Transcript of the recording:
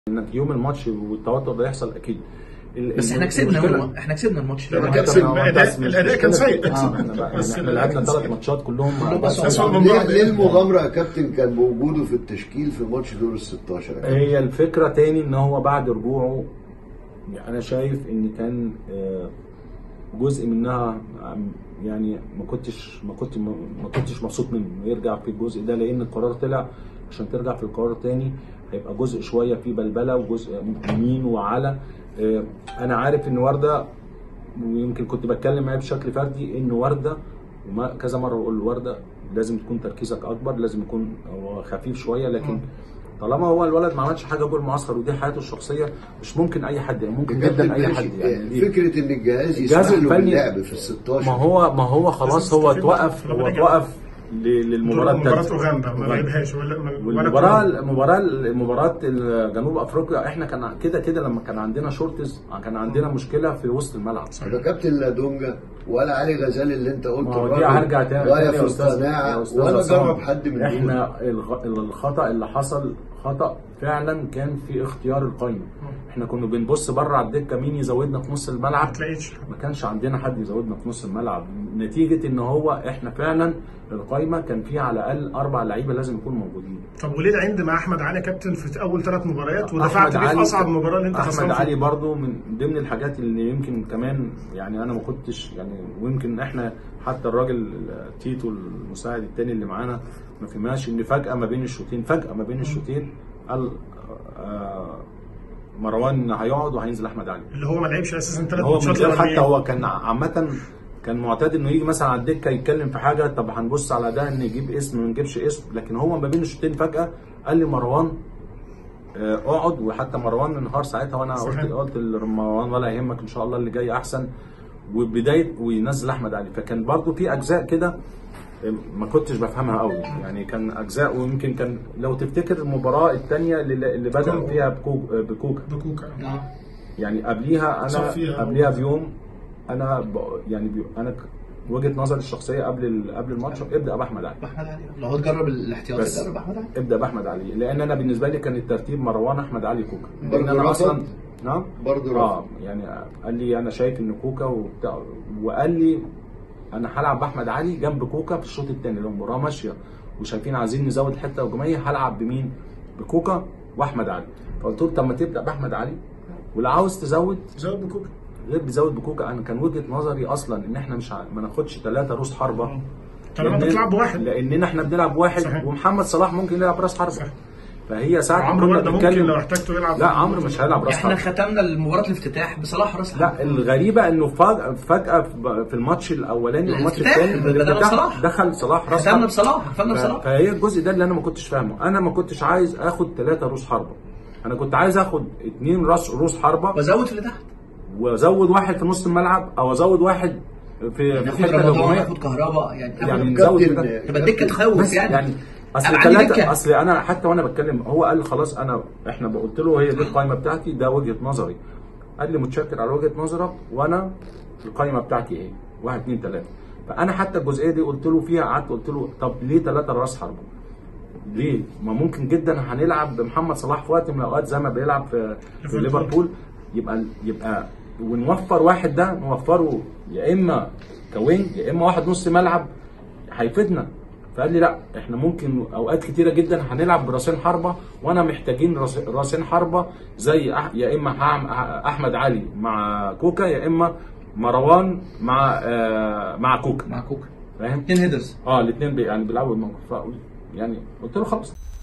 انك يوم الماتش والتوتر ده يحصل اكيد ال- بس احنا الم- كسبنا المشكلة- هو احنا كسبنا الماتش لما ما كان أنت- سيء، ما هو أنت الأداء- مش الأداء كان مشكلة. سيء. اه احنا بقى- بس احنا الأداء لعبنا كان ثلاث سيء. ماتشات كلهم كلهم بس- أسوأ من ليه, بعض. ليه المغامره يا كابتن كان بوجوده في التشكيل في ماتش دور ال 16 يا كابتن؟ هي الفكره تاني ان هو بعد رجوعه يعني انا شايف ان كان آه، جزء منها آم، يعني ما كنتش ما كنت ما كنتش مبسوط منه إنه يرجع في الجزء ده لان القرار طلع عشان ترجع في القرار تاني هيبقى جزء شويه فيه بلبله وجزء يمين وعلى آه، انا عارف ان ورده ويمكن كنت بتكلم معاه بشكل فردي ان ورده وما كذا مره بقول له ورده لازم تكون تركيزك اكبر لازم يكون هو خفيف شويه لكن طالما هو الولد ما عملش حاجه جوه المعسكر ودي حياته الشخصيه مش ممكن اي حد يعني ممكن جدا اي حد يعني ليه؟ فكره ان الجهاز الجهاز يسمح له الفني- باللعب في ال 16 ما هو ما هو خلاص هو توقف هو توقف ل- للمباراه مباراة الثالثه اوغندا ما لعبهاش ولا ولا والمباراه كورونا. المباراه مباراه جنوب افريقيا احنا كان كده كده لما كان عندنا شورتز كان عندنا مشكله في وسط الملعب ده كابتن لادونجا ولا علي غزال اللي انت قلت ما هو دي الراجل هرجع تاني غاية تاني في يا استاذ يا القناعه استاذ ولا عصام. جرب حد من دول احنا الغ- الخطا اللي حصل خطا فعلا كان في اختيار القايمه احنا كنا بنبص بره على الدكه مين يزودنا في نص ما الملعب تلاقيش ما كانش عندنا حد يزودنا في نص الملعب نتيجه ان هو احنا فعلا القايمه كان فيها على الاقل اربع لعيبه لازم يكونوا موجودين طب وليه العند مع احمد علي كابتن في اول ثلاث مباريات أحمد ودفعت بيه في علي- اصعب مباراه اللي انت احمد خسران علي فيها برضو من ضمن الحاجات اللي يمكن كمان يعني انا ما كنتش يعني ويمكن احنا حتى الراجل تيتو المساعد التاني اللي معانا ما فهمهاش ان فجاه ما بين الشوطين فجاه ما بين الشوطين قال آه، مروان هيقعد وهينزل احمد علي اللي هو ما لعبش اساسا ثلاث هو من ماتشات غير حتى الأولانيين. هو كان عامة كان معتاد انه يجي مثلا على الدكه يتكلم في حاجه طب هنبص على ده نجيب اسم ما نجيبش اسم لكن هو ما بين الشوطين فجاه قال لي مروان آه، اقعد وحتى مروان انهار ساعتها وانا قلت صحيح. قلت لمروان ولا يهمك ان شاء الله اللي جاي احسن وبدايه وينزل احمد علي فكان برضو في اجزاء كده آه، ما كنتش بفهمها قوي يعني كان اجزاء ويمكن كان لو تفتكر المباراه الثانيه اللي, اللي بدا فيها بكوك بكوكا بكوكا اه يعني قبليها صف انا فيها. قبليها بيوم انا ب... يعني بي... انا ك- وجهه نظري الشخصيه قبل ال... قبل الماتش ابدا باحمد علي احمد علي لو هو تجرب الاحتياطي بس. جرب احمد علي ابدا باحمد علي لان انا بالنسبه لي كان الترتيب مروان احمد علي كوكا لان برضه انا رفض؟ اصلا نعم برضه اه رفض. يعني قال لي انا شايف ان كوكا وبتاع وقال لي انا هلعب باحمد علي جنب كوكا في الشوط الثاني لو المباراه ماشيه وشايفين عايزين نزود الحته الهجوميه هلعب بمين؟ بكوكا واحمد علي فقلت له طب ما تبدا باحمد علي ولو عاوز تزود زود بكوكا غير بيزود بكوكا انا كان وجهه نظري اصلا ان احنا مش ع- ما ناخدش ثلاثه روس حربه طالما انت لأن- بتلعب بواحد لاننا احنا بنلعب واحد صحيح. ومحمد صلاح ممكن يلعب راس حربه صح. فهي ساعه عمرو كنا برده ممكن بنتكلم- لو احتاجته يلعب لا عمرو مش هيلعب راس احنا حربه ختمنا المباراه الافتتاح بصلاح راس لا حربة. الغريبه انه فجاه فجاه في في الماتش الاولاني والماتش الافتتاح، الثاني بدأنا بصلاح. دخل صلاح راس ختمنا حربه بصلاح ختمنا ف- بصلاح فهي الجزء ده اللي انا ما كنتش فاهمه انا ما كنتش عايز اخد ثلاثه روس حربه انا كنت عايز اخد اثنين راس روس حربه وزود في اللي تحت وازود واحد في نص الملعب او ازود واحد في في ناخد الحته رمضان الهجوميه ناخد كهرباء يعني يعني ناخد- نزود كابتن- كده تبقى الدكه تخوف بس يعني, يعني اصل أبقى عندي ثلاثه دكة. اصل انا حتى وانا بتكلم هو قال خلاص انا احنا قلت له هي دي القائمه بتاعتي ده وجهه نظري قال لي متشكر على وجهه نظرك وانا القائمه بتاعتي ايه؟ واحد اثنين ثلاثه فانا حتى الجزئيه دي قلت له فيها قعدت قلت له طب ليه ثلاثه راس حربه؟ ليه؟ ما ممكن جدا هنلعب بمحمد صلاح في وقت من الاوقات زي ما بيلعب في, في ليفربول. ليفربول يبقى يبقى ونوفر واحد ده نوفره يا اما كوينج يا اما واحد نص ملعب هيفيدنا فقال لي لا احنا ممكن اوقات كتيره جدا هنلعب براسين حربه وانا محتاجين راس- راسين حربه زي أح- يا اما هعم- احمد علي مع كوكا يا اما مروان مع آه مع كوكا مع كوكا فاهم؟ اثنين هيدرز اه الاثنين بي يعني بيلعبوا الموقف يعني قلت له خلاص